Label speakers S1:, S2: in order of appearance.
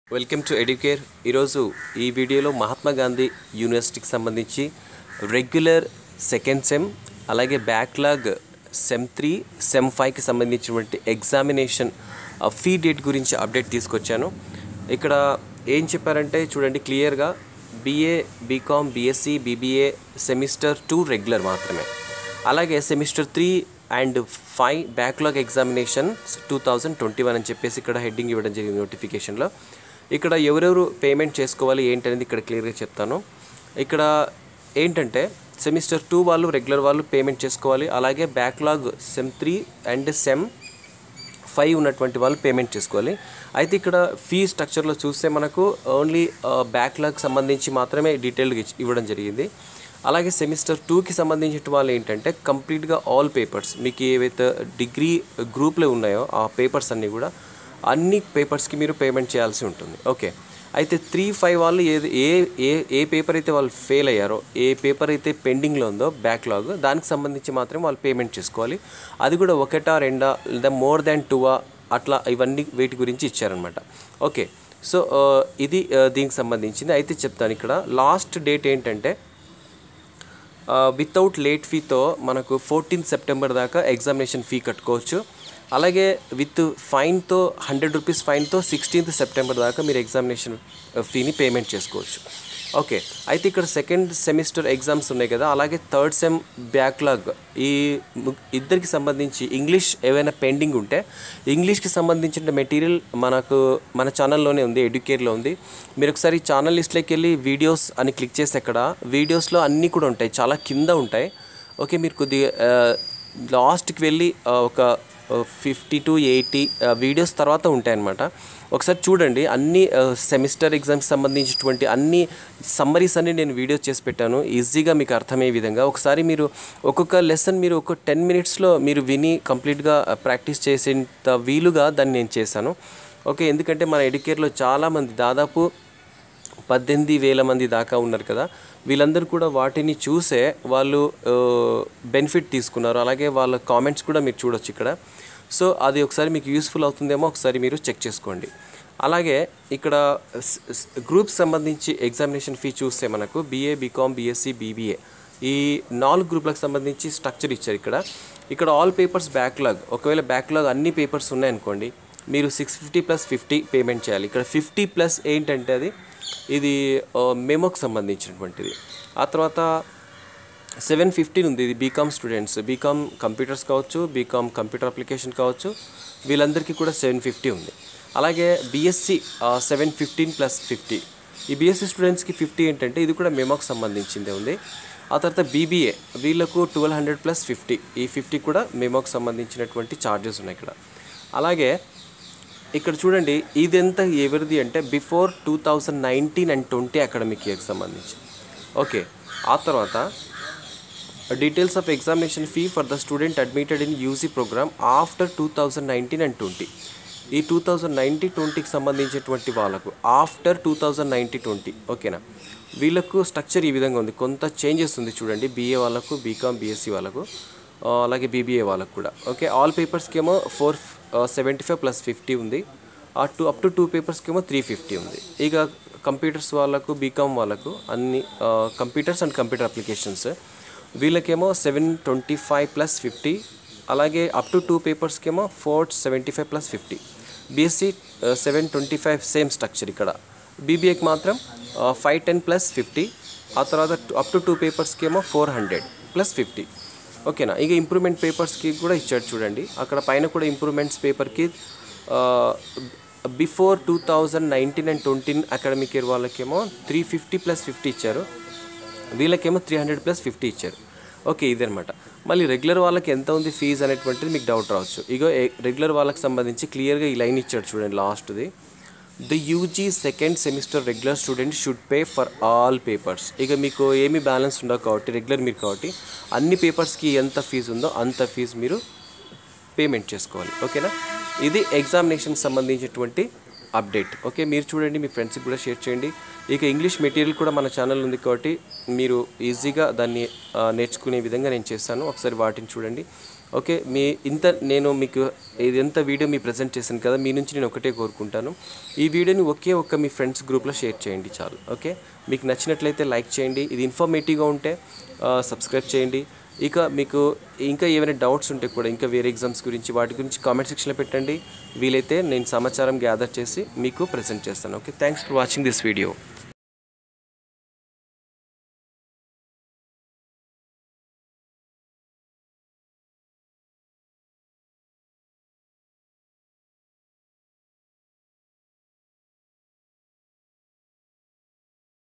S1: welcome to educare ఈరోజు ఈ వీడియోలో మహాత్మా గాంధీ యూనివర్సిటీకి సంబంధించి రెగ్యులర్ సెకండ్ సెమ్ అలాగే బ్యాక్లాగ్ సెమ్ త్రీ సెమ్ ఫైవ్కి సంబంధించినటువంటి ఎగ్జామినేషన్ ఫీ డేట్ గురించి అప్డేట్ తీసుకొచ్చాను ఇక్కడ ఏం చెప్పారంటే చూడండి క్లియర్గా BA BCom BSc BBA semester two regular మాత్రమే అలాగే semester three and five backlog examination two thousand twenty one అని చెప్పేసి ఇక్కడ హెడ్డింగ్ ఇవ్వడం జరిగింది నోటిఫికేషన్లో ఇక్కడ ఎవరెవరు పేమెంట్ చేసుకోవాలి ఏంటనేది ఇక్కడ క్లియర్గా చెప్తాను ఇక్కడ ఏంటంటే సెమిస్టర్ టూ వాళ్ళు రెగ్యులర్ వాళ్ళు పేమెంట్ చేసుకోవాలి అలాగే backlog sem three and sem five ఉన్నటువంటి వాళ్ళు పేమెంట్ చేసుకోవాలి అయితే ఇక్కడ ఫీ స్ట్రక్చర్లో చూస్తే మనకు ఓన్లీ బ్యాక్లాగ్ సంబంధించి మాత్రమే డీటెయిల్గా ఇచ్చి- ఇవ్వడం జరిగింది అలాగే సెమిస్టర్ టూకి సంబంధించిన వాళ్ళు ఏంటంటే కంప్లీట్గా ఆల్ పేపర్స్ మీకు ఏవైతే డిగ్రీ గ్రూప్లో ఉన్నాయో ఆ పేపర్స్ అన్నీ కూడా అన్ని పేపర్స్కి మీరు పేమెంట్ చేయాల్సి ఉంటుంది ఓకే అయితే త్రీ ఫైవ్ వాళ్ళు ఏది ఏ ఏ ఏ పేపర్ అయితే వాళ్ళు ఫెయిల్ అయ్యారో ఏ పేపర్ అయితే పెండింగ్లో ఉందో బ్యాక్లాగ్ దానికి సంబంధించి మాత్రమే వాళ్ళు పేమెంట్ చేసుకోవాలి అది కూడా ఒకటా రెండా లేదా మోర్ దాన్ టూవా అట్లా ఇవన్నీ వీటి గురించి ఇచ్చారనమాట ఓకే సో ఆ, ఇది ఆ, దీనికి సంబంధించింది అయితే చెప్తాను ఇక్కడ లాస్ట్ డేట్ ఏంటంటే వితౌట్ లేట్ ఫీతో మనకు ఫోర్టీన్త్ సెప్టెంబర్ దాకా ఎగ్జామినేషన్ ఫీ కట్టుకోవచ్చు అలాగే విత్ ఫైన్తో హండ్రెడ్ రూపీస్ ఫైన్తో సిక్స్టీన్త్ సెప్టెంబర్ దాకా మీరు ఎగ్జామినేషన్ ఫీని పేమెంట్ చేసుకోవచ్చు ఓకే అయితే ఇక్కడ సెకండ్ సెమిస్టర్ ఎగ్జామ్స్ ఉన్నాయి కదా అలాగే థర్డ్ సెమ్ బ్యాక్లాగ్ ఈ ము- ఇద్దరికి సంబంధించి ఇంగ్లీష్ ఏవైనా పెండింగ్ ఉంటే ఇంగ్లీష్కి సంబంధించిన మెటీరియల్ మనకు మన ఛానల్లోనే ఉంది ఎడ్యుకేర్లో ఉంది మీరు ఒకసారి ఛానల్ లిస్ట్లోకి వెళ్ళి వీడియోస్ అని క్లిక్ చేసి అక్కడ వీడియోస్లో అన్నీ కూడా ఉంటాయి చాలా కింద ఉంటాయి ఓకే మీరు కొద్దిగా లాస్ట్కి వెళ్ళి ఆ, ఒక ఫిఫ్టీ టు ఎయిటీ వీడియోస్ తర్వాత ఉంటాయన్నమాట ఒకసారి చూడండి అన్ని సెమిస్టర్ ఎగ్జామ్స్ సంబంధించినటువంటి అన్ని సమ్మరీస్ అన్ని నేను వీడియో చేసి పెట్టాను ఈజీగా మీకు అర్థమయ్యే విధంగా ఒకసారి మీరు ఒక్కొక్క లెసన్ మీరు ఒక టెన్ మినిట్స్లో మీరు విని కంప్లీట్గా ప్రాక్టీస్ చేసేంత వీలుగా దాన్ని నేను చేశాను ఓకే ఎందుకంటే మన ఎడ్యుకేట్లో చాలామంది దాదాపు పద్దెనిమిది వేల మంది దాకా ఉన్నారు కదా వీళ్ళందరూ కూడా వాటిని చూసే వాళ్ళు బెనిఫిట్ తీసుకున్నారు అలాగే వాళ్ళ కామెంట్స్ కూడా మీరు చూడొచ్చు ఇక్కడ సో అది ఒకసారి మీకు యూస్ఫుల్ అవుతుందేమో ఒకసారి మీరు చెక్ చేసుకోండి అలాగే ఇక్కడ గ్రూప్ సంబంధించి ఎగ్జామినేషన్ ఫీ చూస్తే మనకు బీఏ బీకామ్ బీఎస్సీ బీబీఏ ఈ నాలుగు గ్రూప్లకు సంబంధించి స్ట్రక్చర్ ఇచ్చారు ఇక్కడ ఇక్కడ ఆల్ పేపర్స్ బ్యాక్లాగ్ ఒకవేళ బ్యాక్లాగ్ అన్ని పేపర్స్ ఉన్నాయనుకోండి మీరు six fifty plus fifty payment చేయాలి ఇక్కడ ఫిఫ్టీ ప్లస్ ఏంటంటే అది ఇది మెమోకి సంబంధించినటువంటిది ఆ తర్వాత సెవెన్ ఫిఫ్టీన్ ఉంది ఇది బీకామ్ స్టూడెంట్స్ బీకామ్ కంప్యూటర్స్ కావచ్చు బీకామ్ కంప్యూటర్ అప్లికేషన్ కావచ్చు వీళ్ళందరికీ కూడా సెవెన్ ఫిఫ్టీ ఉంది అలాగే BSc seven fifteen plus fifty ఈ బీఎస్సీ స్టూడెంట్స్కి ఫిఫ్టీ ఏంటంటే ఇది కూడా మెమోకి సంబంధించిందే ఉంది ఆ తర్వాత బీబీఏ వీళ్ళకు ట్వెల్వ్ హండ్రెడ్ ప్లస్ ఫిఫ్టీ ఈ ఫిఫ్టీ కూడా మెమోకి సంబంధించినటువంటి ఛార్జెస్ ఉన్నాయి ఇక్కడ అలాగే ఇక్కడ చూడండి ఇదెంత ఎవరిది అంటే before two thousand nineteen and twenty academic ఇయర్కి సంబంధించి ఓకే ఆ తర్వాత details of examination fee for the student admitted in UG program after two thousand nineteen and twenty ఈ టూ థౌజండ్ నైన్టీ ట్వంటీకి సంబంధించినటువంటి వాళ్ళకు after two thousand ninety twenty ఓకేనా వీళ్ళకు స్ట్రక్చర్ ఈ విధంగా ఉంది కొంత చేంజెస్ ఉంది చూడండి బీఏ వాళ్ళకు బీకామ్ బీఎస్సీ వాళ్ళకు ఆ, అలాగే బీబీఏ వాళ్ళకు కూడా ఓకే ఆల్ పేపర్స్కి ఏమో four seventy five plus fifty ఉంది ఆ టూ అప్ టు టూ పేపర్స్కి ఏమో త్రీ ఫిఫ్టీ ఉంది ఇక కంప్యూటర్స్ వాళ్ళకు బీకామ్ వాళ్ళకు అన్ని కంప్యూటర్స్ అండ్ కంప్యూటర్ అప్లికేషన్స్ వీళ్ళకేమో seven twenty five plus fifty అలాగే అప్ టు టూ పేపర్స్కి ఏమో four seventy five plus fifty BSc seven twenty five same structure ఇక్కడ బీబీఏకి మాత్రం ఫైవ్ టెన్ ప్లస్ ఫిఫ్టీ ఆ తర్వాత అప్ టు టూ పేపర్స్కి ఏమో ఫోర్ హండ్రెడ్ ప్లస్ ఫిఫ్టీ ఓకేనా ఇక ఇంప్రూవ్మెంట్ పేపర్స్కి కూడా ఇచ్చాడు చూడండి అక్కడ పైన కూడా ఇంప్రూవ్మెంట్స్ పేపర్కి before two thousand nineteen and twenty academic year వాళ్ళకేమో త్రీ ఫిఫ్టీ ప్లస్ ఫిఫ్టీ ఇచ్చారు వీళ్ళకేమో త్రీ హండ్రెడ్ ప్లస్ ఫిఫ్టీ ఇచ్చారు ఓకే ఇదనమాట మళ్ళీ రెగ్యులర్ వాళ్ళకి ఎంత ఉంది ఫీజు అనేటువంటిది మీకు డౌట్ రావచ్చు ఇగో రెగ్యులర్ వాళ్ళకి సంబంధించి క్లియర్గా ఈ లైన్ ఇచ్చాడు చూడండి లాస్ట్ది the UG second semester regular student should pay for all papers ఇక మీకు ఏమి బ్యాలెన్స్ ఉండవు కాబట్టి రెగ్యులర్ మీరు కాబట్టి అన్ని పేపర్స్కి ఎంత ఫీజు ఉందో అంత ఫీజు మీరు పేమెంట్ చేసుకోవాలి ఓకేనా ఇది ఎగ్జామినేషన్కి సంబంధించినటువంటి అప్డేట్ ఓకే మీరు చూడండి మీ ఫ్రెండ్స్కి కూడా షేర్ చేయండి ఇక ఇంగ్లీష్ మెటీరియల్ కూడా మన ఛానల్ ఉంది కాబట్టి మీరు ఈజీగా దాన్ని ఆ, నేర్చుకునే విధంగా నేను చేస్తాను ఒకసారి వాటిని చూడండి ఓకే మీ ఇంత నేను మీకు ఇదంతా వీడియో మీ ప్రజెంట్ చేశాను కదా మీ నుంచి నేను ఒకటే కోరుకుంటాను ఈ వీడియోని ఒకే ఒక్క మీ ఫ్రెండ్స్ గ్రూప్లో షేర్ చేయండి చాలు ఓకే మీకు నచ్చినట్లయితే లైక్ చేయండి ఇది ఇన్ఫర్మేటివ్గా ఉంటే సబ్స్క్రైబ్ చేయండి ఇక మీకు ఇంకా ఏమైనా డౌట్స్ ఉంటే కూడా ఇంకా వేరే ఎగ్జామ్స్ గురించి వాటి గురించి కామెంట్ సెక్షన్లో పెట్టండి వీలైతే నేను సమాచారం గ్యాదర్ చేసి మీకు ప్రజెంట్ చేస్తాను okay thanks for watching this video